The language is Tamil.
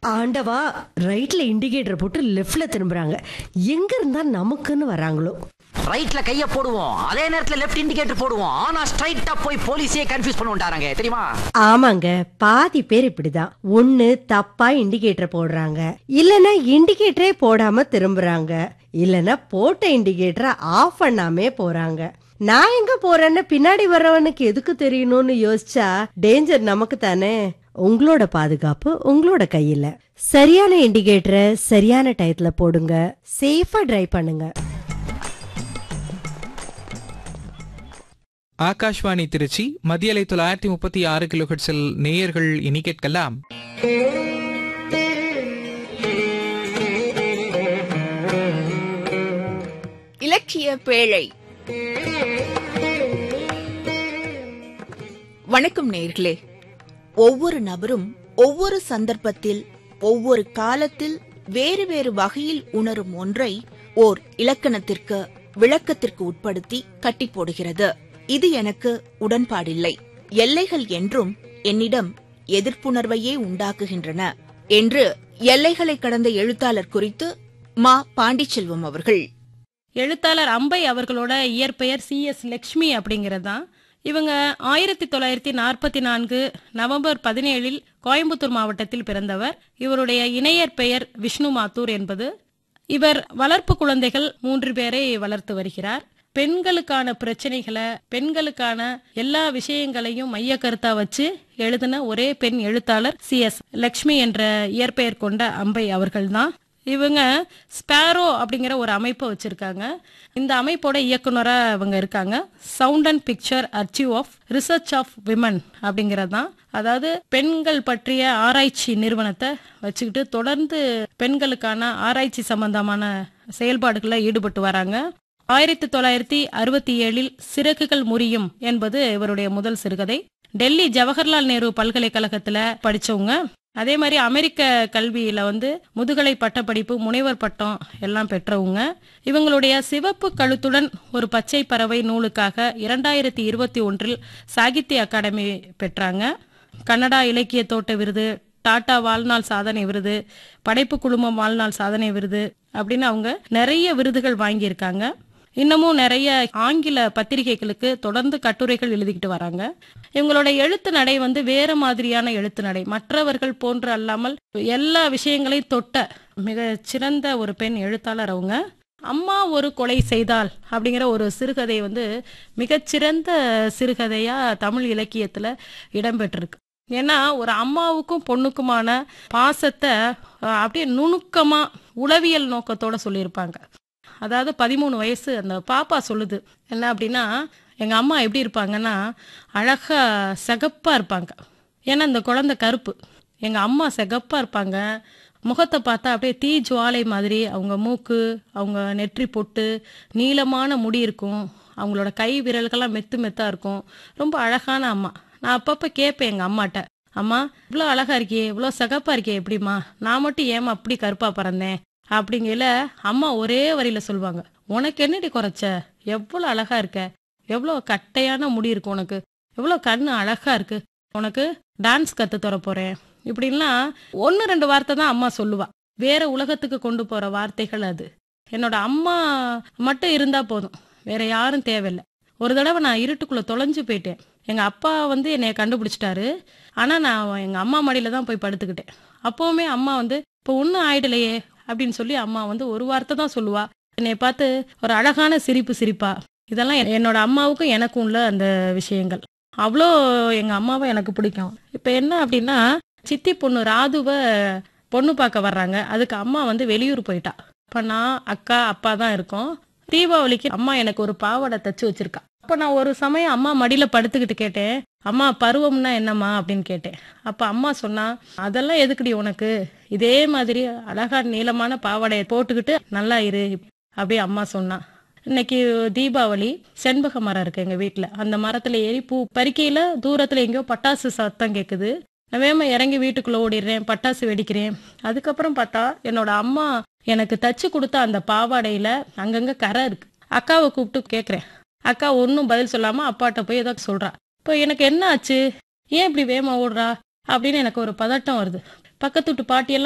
ஆண்டவா ரைட்ல இண்டிகேட்டர் போட்டு லெஃப்ட்ல திரும்புறாங்க எங்க இருந்தா நமக்குன்னு வராங்களோ ரைட்ல கைய போடுவோம் அதே நேரத்துல லெஃப்ட் இண்டிகேட்டர் போடுவோம் ஆனா ஸ்ட்ரைட்டா போய் போலீஸே கன்ஃபியூஸ் பண்ணுவாங்க தெரியுமா ஆமாங்க பாதி பேர் இப்படிதான் ஒண்ணு தப்பா இண்டிகேட்டர் போடுறாங்க இல்லனா இண்டிகேட்டரே போடாம திரும்புறாங்க இல்லனா போட்ட இண்டிகேட்டரை ஆஃப் பண்ணாமே போறாங்க நான் எங்க போறேன்னு பின்னாடி வர்றவனுக்கு எதுக்கு தெரியணும்னு யோசிச்சா டேஞ்சர் நமக்கு தானே உங்களோட பாதுகாப்பு உங்களோட கையில சரியான இண்டிகேட்டரை சரியான டயத்துல போடுங்க சேஃபா டிரைவ் பண்ணுங்க ஆகாஷ்வாணி திருச்சி மத்தியலை தொள்ளாயிரத்தி முப்பத்தி ஆறு கிலோஹெட்ஸில் நேயர்கள் இனி கேட்கலாம் இலக்கிய பேழை வணக்கம் நேர்களே ஒவ்வொரு நபரும் ஒவ்வொரு சந்தர்ப்பத்தில் ஒவ்வொரு காலத்தில் வேறு வேறு வகையில் உணரும் ஒன்றை ஓர் இலக்கணத்திற்கு விளக்கத்திற்கு உட்படுத்தி கட்டி போடுகிறது இது எனக்கு உடன்பாடில்லை எல்லைகள் என்றும் என்னிடம் எதிர்ப்புணர்வையே உண்டாக்குகின்றன என்று எல்லைகளை கடந்த எழுத்தாளர் குறித்து மா பாண்டிச்செல்வம் அவர்கள் எழுத்தாளர் அம்பை அவர்களோட இயற்பெயர் சி எஸ் லக்ஷ்மி அப்படிங்கிறது தான் இவங்க ஆயிரத்தி தொள்ளாயிரத்தி நாற்பத்தி நான்கு நவம்பர் பதினேழில் கோயம்புத்தூர் மாவட்டத்தில் பிறந்தவர் இவருடைய இணையற்பெயர் விஷ்ணு மாத்தூர் என்பது இவர் வளர்ப்பு குழந்தைகள் மூன்று பேரை வளர்த்து வருகிறார் பெண்களுக்கான பிரச்சனைகளை பெண்களுக்கான எல்லா விஷயங்களையும் மைய கருத்தா வச்சு எழுதின ஒரே பெண் எழுத்தாளர் சி எஸ் லக்ஷ்மி என்ற இயற்பெயர் கொண்ட அம்பை அவர்கள்தான் இவங்க ஸ்பேரோ அப்படிங்கிற ஒரு அமைப்பை வச்சிருக்காங்க இந்த அமைப்போட இயக்குனரா இவங்க இருக்காங்க sound and picture archives of research of women அப்படிங்கிறது தான் அதாவது பெண்கள் பற்றிய ஆராய்ச்சி நிறுவனத்தை வச்சுக்கிட்டு தொடர்ந்து பெண்களுக்கான ஆராய்ச்சி சம்பந்தமான செயல்பாடுகளில் ஈடுபட்டு வராங்க ஆயிரத்தி தொள்ளாயிரத்தி அறுபத்தி ஏழில் சிறகுகள் முறியும் என்பது இவருடைய முதல் சிறுகதை டெல்லி ஜவஹர்லால் நேரு பல்கலைக்கழகத்துல படிச்சவங்க அதே மாதிரி அமெரிக்க கல்வியில வந்து முதுகலை பட்டப்படிப்பு முனைவர் பட்டம் எல்லாம் பெற்றவங்க இவங்களுடைய சிவப்பு கழுத்துடன் ஒரு பச்சை பறவை நூலுக்காக இரண்டாயிரத்தி இருபத்தி ஒன்றில் சாகித்ய அகாடமி பெற்றாங்க கன்னடா இலக்கிய தோட்ட விருது டாடா வாழ்நாள் சாதனை விருது படைப்பு குழுமம் வாழ்நாள் சாதனை விருது அப்படின்னு அவங்க நிறைய விருதுகள் வாங்கியிருக்காங்க இன்னமும் நிறைய ஆங்கில பத்திரிகைகளுக்கு தொடர்ந்து கட்டுரைகள் எழுதிக்கிட்டு வராங்க இவங்களோட எழுத்து நடை வந்து வேற மாதிரியான எழுத்து நடை மற்றவர்கள் போன்று அல்லாமல் எல்லா விஷயங்களையும் தொட்ட மிக சிறந்த ஒரு பெண் எழுத்தாளர் அவங்க அம்மா ஒரு கொலை செய்தால் அப்படிங்கிற ஒரு சிறுகதை வந்து மிகச்சிறந்த சிறுகதையா தமிழ் இலக்கியத்துல இடம்பெற்றிருக்கு ஏன்னா ஒரு அம்மாவுக்கும் பொண்ணுக்குமான பாசத்தை அஹ், அப்படியே நுணுக்கமா உளவியல் நோக்கத்தோட சொல்லியிருப்பாங்க அதாவது பதிமூணு வயசு அந்த பாப்பா சொல்லுது என்ன அப்படின்னா எங்க அம்மா எப்படி இருப்பாங்கன்னா அழகா சிகப்பா இருப்பாங்க ஏன்னா இந்த குழந்தை கருப்பு எங்க அம்மா சிகப்பா இருப்பாங்க முகத்தை பார்த்தா அப்படியே தீ ஜுவாலை மாதிரி அவங்க மூக்கு அவங்க நெற்றி பொட்டு நீளமான முடி இருக்கும் அவங்களோட கை விரல்கள்லாம் மெத்து மெத்தா இருக்கும் ரொம்ப அழகான அம்மா நான் அப்பப்போ கேட்பேன் எங்கள் அம்மாட்ட அம்மா இவ்வளோ அழகா இருக்கியே இவ்வளோ சிகப்பா இருக்கியே எப்படிம்மா நான் மட்டும் ஏமா அப்படி கருப்பா பிறந்தேன் அப்படிங்கல அம்மா ஒரே வரியில சொல்லுவாங்க உனக்கு என்னடி குறைச்ச எவ்வளோ அழகா இருக்க எவ்வளோ கட்டையான முடி இருக்கு உனக்கு எவ்வளோ கண்ணு அழகா இருக்கு உனக்கு டான்ஸ் கத்து தர போறேன் இப்படின்லாம் ஒன்று ரெண்டு வார்த்தை தான் அம்மா சொல்லுவா வேற உலகத்துக்கு கொண்டு போற வார்த்தைகள் அது என்னோட அம்மா மட்டும் இருந்தா போதும் வேற யாரும் தேவையில்லை ஒரு தடவை நான் இருட்டுக்குள்ள தொலைஞ்சு போயிட்டேன் எங்க அப்பா வந்து என்னைய கண்டுபிடிச்சிட்டாரு ஆனா நான் எங்க அம்மா மடியில தான் போய் படுத்துக்கிட்டேன் அப்பவுமே அம்மா வந்து இப்போ ஒன்றும் ஆயிடலையே அப்படின்னு சொல்லி அம்மா வந்து ஒரு வார்த்தை தான் சொல்லுவா என்னை பார்த்து ஒரு அழகான சிரிப்பு சிரிப்பா இதெல்லாம் என்- என்னோட அம்மாவுக்கும் எனக்கும் உள்ள அந்த விஷயங்கள் அவ்வளோ எங்க அம்மாவை எனக்கு பிடிக்கும் இப்போ என்ன அப்படின்னா சித்தி பொண்ணு ராதுவை பொண்ணு பார்க்க வர்றாங்க அதுக்கு அம்மா வந்து வெளியூர் போயிட்டா இப்போ நான் அக்கா அப்பா தான் இருக்கோம் தீபாவளிக்கு அம்மா எனக்கு ஒரு பாவாடை தச்சு வச்சிருக்கா அப்போ நான் ஒரு சமயம் அம்மா மடியில படுத்துக்கிட்டு கேட்டேன் அம்மா பருவம்னா என்னம்மா அப்படின்னு கேட்டேன் அப்ப அம்மா சொன்னா அதெல்லாம் எதுக்குடி உனக்கு இதே மாதிரி அழகா நீளமான பாவாடையை போட்டுக்கிட்டு நல்லா இரு அப்படியே அம்மா சொன்னா இன்னைக்கு தீபாவளி செண்பக மரம் இருக்கு எங்க வீட்ல அந்த மரத்துல ஏறி பூ பறிக்கையில தூரத்துல எங்கேயோ பட்டாசு சத்தம் கேக்குது நான் வேகமா இறங்கி வீட்டுக்குள்ள ஓடிடுறேன் பட்டாசு வெடிக்கிறேன் அதுக்கப்புறம் பார்த்தா என்னோட அம்மா எனக்கு தச்சு கொடுத்த அந்த பாவாடையில அங்கங்க கரை இருக்கு அக்காவை கூப்பிட்டு கேக்குறேன் அக்கா ஒன்றும் பதில் சொல்லாம அப்பாட்ட போய் ஏதோ சொல்றா இப்போ எனக்கு என்ன ஆச்சு ஏன் இப்படி வேகமா ஓடுறா அப்படின்னு எனக்கு ஒரு பதட்டம் வருது பக்கத்து வீட்டு பாட்டியெல்லாம்